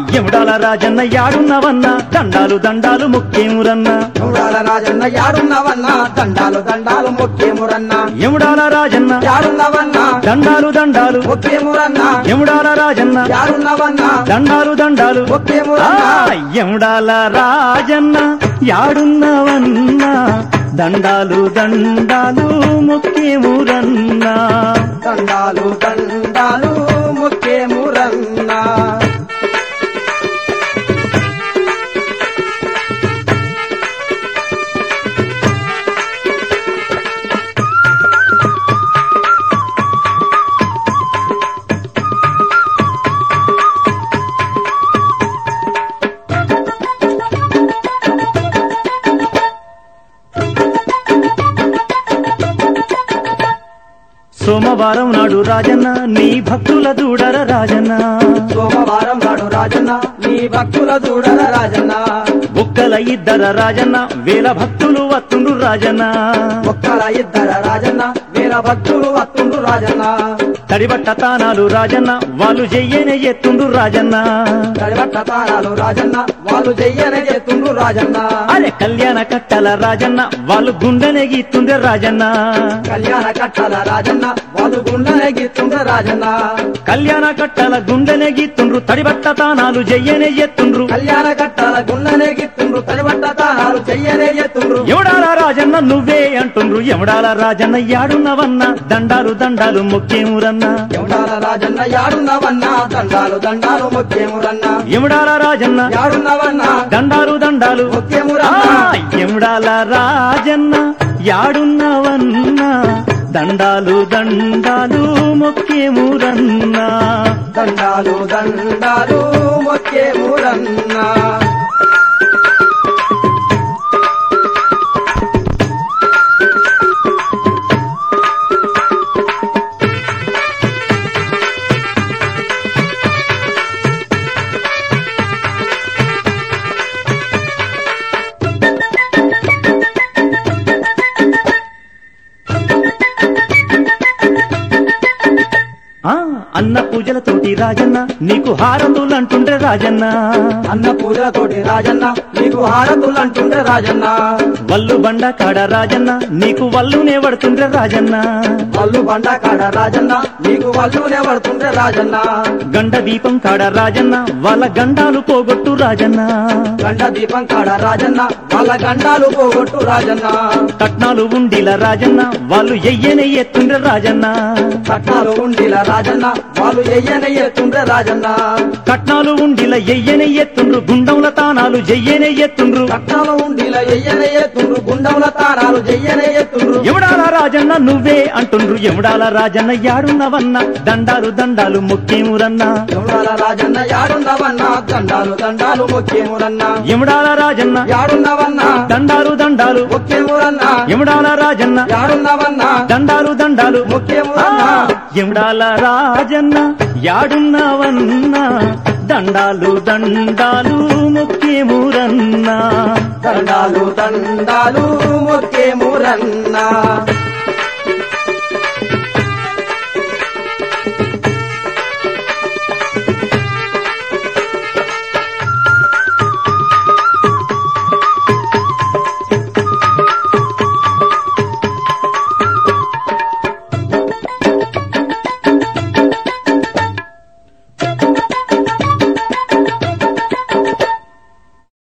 ఎముడాల రాజన్న యాడున్నవన్నా దండాలు దండాలు ముఖ్యమురన్నా చూడాల రాజన్న యాడున్నవన్నా దండాలు దండాలు ముఖ్యమురన్నా ఎముడాల రాజన్న యాడున్నవన్నా దండాలు దండాలు ముఖ్యమురన్నా ఎముడాల రాజన్న యాడున్నవన్నా దండాలు దండాలు ఆ, ముఖ్యమురన్నా ఎముడాల రాజన్న యాడున్నవన్నా దండాలు దండాలు ముఖ్యమురన్నా దండాలు దండాలు ముఖ్యమురన్నా సోమవారం నాడు రాజన్న నీ భక్తుల దూడర రాజన్న సోమవారం నాడు రాజన్న నీ భక్తుల చూడల రాజన్న ఒక్కల ఇద్దర రాజన్న వేల భక్తులు వత్తుండ్రు రాజన్న ఒక్కల ఇద్దర రాజన్న వీర భక్తులు వస్తుండు రాజన్న తడిబట్ట తానాలు రాజన్న వాళ్ళు చెయ్యనే ఎత్తుండ్రు రాజన్న కడివట్ట తారాలు రాజన్న వాళ్ళు చెయ్యనే చేస్తుండ్రు రాజన్న అరే కళ్యాణ కట్టల రాజన్న వాళ్ళు గుండెనే గీతుండ్రే రాజన్న కళ్యాణ కట్టల రాజన్న వాళ్ళు గుండెనే గీతుండ్రు రాజన్న కళ్యాణ కట్టల గుండెనే గీతుండ్రు తడిబట్ట తానాలు చెయ్యనే ఎత్తుండ్రు కళ్యాణ కట్టల గుండెనే గీతుండ్రు కడివట్ట తారాలు చెయ్యనే చేస్తుండ్రు ఎవడాల రాజన్న నువ్వే అంటుండ్రు ఎవడాల రాజన్న యాడున్నవన్న దండాలు దండాలు ముఖ్యమురన్నా ఎవడాల రాజన్న యాడున్నవన్నా దండాలు దండాలు ముఖ్యమురన్నా ఎవడాల రాజన్న యాడున్నవన్నా దండాలు దండాలు ఆ, ముఖ్యమురన్నా ఎముడాల రాజన్న యాడున్నవన్నా దండాలు దండాలు మొక్కేమురన్నా దండాలు దండాలు ముఖ్యమురన్నా ఆ అన్న పూజలతోటి రాజన్న నీకు హారతులు అంటుండ్రే రాజన్న అన్న పూజలతోటి రాజన్న నీకు హారతులు అంటుండే రాజన్న వల్లు బండ కాడ రాజన్న నీకు వల్లునే పడుతుండ్రే రాజన్న వల్లు బండ కాడ రాజన్న నీకు వల్లునే పడుతుండే రాజన్న గండ దీపం కాడ రాజన్న వాళ్ళ గండాలు పోగొట్టు రాజన్న గండ దీపం కాడ రాజన్న వాళ్ళ గండాలు పోగొట్టు రాజన్న కట్నాలు ఉండిల రాజన్న వాళ్ళు ఎయ్యనే ఎత్తుండ్రే రాజన్న కట్నాలు ఉండిల రాజన్న వాళ్ళు ఎయ్యనే ఎత్తుండే రాజన్న కట్నాలు ఉండిల ఎయ్యనే ఎత్తుండ్రు గుండంల తానాలు జెయ్యనే ఎత్తుండ్రు కట్నాలు ఉండిల ఎయ్యనే ఎత్తుండ్రు గుండముల తారాలు చెయ్యనే ఎత్తుండ్రు ఎముడాల రాజన్న నువ్వే అంటుండ్రు ఎముడాల రాజన్న యాడున్నవన్న దండాలు దండాలు ముఖ్యమురన్నా ఎవడాల రాజన్న యాడున్నవన్నా దండాలు దండాలు ముఖ్యమురన్నా ఎముడాల రాజన్న యాడున్నవన్నా దండాలు దండాలు ముఖ్యమురన్నా ఎముడాల రాజన్న యాడున్నవన్నా దండాలు దండాలు ఆ, ముఖ్యమురన్నా ఎముడాల రాజన్న యాడున్నవన్నా దండాలు దండాలు ముఖ్యమురన్నా దండాలు దండాలు ముఖ్యమురన్నా